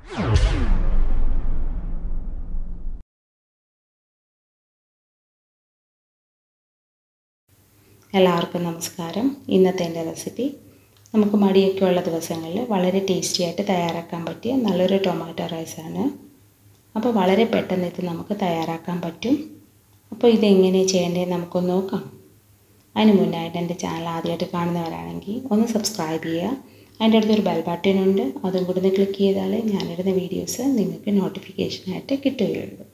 എല്ലാവർക്കും നമസ്കാരം ഇന്നത്തെ എൻ്റെ റെസിപ്പി നമുക്ക് മടിയൊക്കെ ഉള്ള ദിവസങ്ങളിൽ വളരെ ടേസ്റ്റി ആയിട്ട് തയ്യാറാക്കാൻ പറ്റിയ നല്ലൊരു ടൊമാറ്റോ റൈസാണ് അപ്പോൾ വളരെ പെട്ടെന്ന് ഇത് നമുക്ക് തയ്യാറാക്കാൻ പറ്റും അപ്പോൾ ഇതെങ്ങനെ ചെയ്യേണ്ടത് നമുക്കൊന്ന് നോക്കാം അതിന് മുന്നായിട്ട് എൻ്റെ ചാനൽ ആദ്യമായിട്ട് കാണുന്നവരാണെങ്കിൽ ഒന്ന് സബ്സ്ക്രൈബ് ചെയ്യുക അതിൻ്റെ അടുത്തൊരു ബെൽ ബട്ടൺ ഉണ്ട് അതും കൂടി ഒന്ന് ക്ലിക്ക് ചെയ്താലേ ഞാനിടുന്ന വീഡിയോസ് നിങ്ങൾക്ക് നോട്ടിഫിക്കേഷനായിട്ട് കിട്ടുകയുള്ളൂ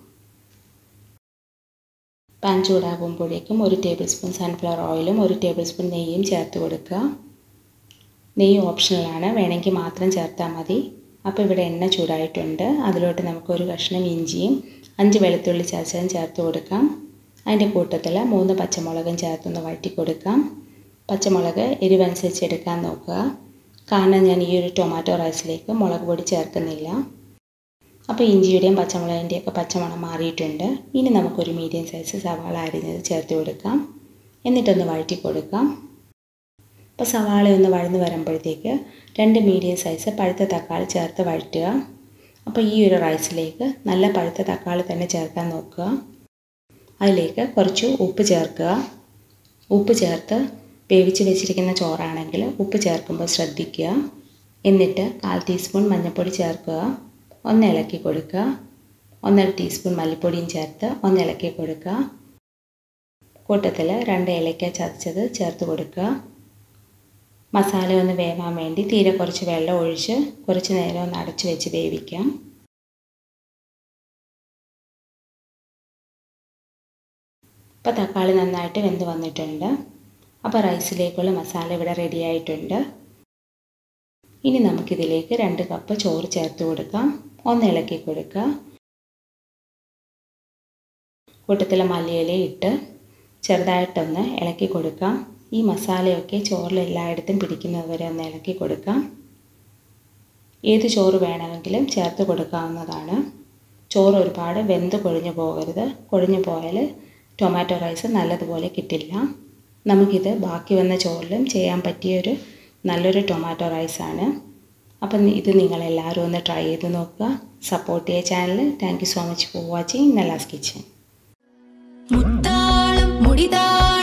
പാൻ ചൂടാകുമ്പോഴേക്കും ഒരു ടേബിൾ സ്പൂൺ സൺഫ്ലവർ ഓയിലും ഒരു ടേബിൾ സ്പൂൺ നെയ്യും ചേർത്ത് കൊടുക്കുക നെയ്യ് ഓപ്ഷണലാണ് വേണമെങ്കിൽ മാത്രം ചേർത്താൽ മതി അപ്പോൾ ഇവിടെ എണ്ണ ചൂടായിട്ടുണ്ട് അതിലോട്ട് നമുക്കൊരു കഷ്ണം ഇഞ്ചിയും അഞ്ച് വെളുത്തുള്ളി ചതച്ചതും ചേർത്ത് കൊടുക്കാം അതിൻ്റെ കൂട്ടത്തിൽ മൂന്ന് പച്ചമുളകും ചേർത്തൊന്ന് വഴറ്റി കൊടുക്കാം പച്ചമുളക് എരിവനുസരിച്ച് എടുക്കാൻ നോക്കുക കാരണം ഞാൻ ഈ ഒരു ടൊമാറ്റോ റൈസിലേക്ക് മുളക് പൊടി ചേർക്കുന്നില്ല അപ്പോൾ ഇഞ്ചിയുടെയും പച്ചമുളകിൻ്റെയും ഒക്കെ പച്ചമണം മാറിയിട്ടുണ്ട് ഇനി നമുക്കൊരു മീഡിയം സൈസ് സവാള അരിഞ്ഞത് ചേർത്ത് കൊടുക്കാം എന്നിട്ടൊന്ന് വഴറ്റി കൊടുക്കാം അപ്പോൾ സവാള ഒന്ന് വഴന്ന് വരുമ്പോഴത്തേക്ക് രണ്ട് മീഡിയം സൈസ് പഴുത്ത തക്കാളി ചേർത്ത് വഴറ്റുക അപ്പോൾ ഈ ഒരു റൈസിലേക്ക് നല്ല പഴുത്ത തക്കാളി തന്നെ ചേർക്കാൻ നോക്കുക അതിലേക്ക് കുറച്ച് ഉപ്പ് ചേർക്കുക ഉപ്പ് ചേർത്ത് വേവിച്ച് വെച്ചിരിക്കുന്ന ചോറാണെങ്കിൽ ഉപ്പ് ചേർക്കുമ്പോൾ ശ്രദ്ധിക്കുക എന്നിട്ട് കാൽ ടീസ്പൂൺ മഞ്ഞൾപ്പൊടി ചേർക്കുക ഒന്ന് ഇളക്കി കൊടുക്കുക ഒന്നര ടീസ്പൂൺ മല്ലിപ്പൊടിയും ചേർത്ത് ഒന്ന് ഇളക്കി കൊടുക്കുക കൂട്ടത്തിൽ രണ്ട് ഇലക്ക ചതച്ചത് ചേർത്ത് കൊടുക്കുക മസാല ഒന്ന് വേവാൻ വേണ്ടി തീരെ കുറച്ച് വെള്ളം ഒഴിച്ച് കുറച്ച് നേരം ഒന്ന് അടച്ചു വെച്ച് വേവിക്കാം ഇപ്പോൾ തക്കാളി നന്നായിട്ട് വെന്ത് വന്നിട്ടുണ്ട് അപ്പോൾ റൈസിലേക്കുള്ള മസാല ഇവിടെ റെഡി ആയിട്ടുണ്ട് ഇനി നമുക്കിതിലേക്ക് രണ്ട് കപ്പ് ചോറ് ചേർത്ത് കൊടുക്കാം ഒന്ന് ഇളക്കി കൊടുക്കുക കൂട്ടത്തിലെ മല്ലിയില ഇട്ട് ചെറുതായിട്ടൊന്ന് ഇളക്കി കൊടുക്കാം ഈ മസാലയൊക്കെ ചോറിൽ എല്ലായിടത്തും പിടിക്കുന്നത് വരെ ഒന്ന് ഇളക്കി കൊടുക്കാം ഏത് ചോറ് വേണമെങ്കിലും ചേർത്ത് കൊടുക്കാവുന്നതാണ് ചോറ് ഒരുപാട് വെന്ത് കൊഴിഞ്ഞു പോകരുത് കൊഴിഞ്ഞു പോയാൽ ടൊമാറ്റോ റൈസ് നല്ലതുപോലെ കിട്ടില്ല നമുക്കിത് ബാക്കി വന്ന ചോറിലും ചെയ്യാൻ പറ്റിയൊരു നല്ലൊരു ടൊമാറ്റോ റൈസാണ് അപ്പം ഇത് നിങ്ങളെല്ലാവരും ഒന്ന് ട്രൈ ചെയ്ത് നോക്കുക സപ്പോർട്ട് ചെയ്യുക channel thank you so much for watching നെല്ലാസ് കിച്ചൻ മുത്താളം മുടിതാളം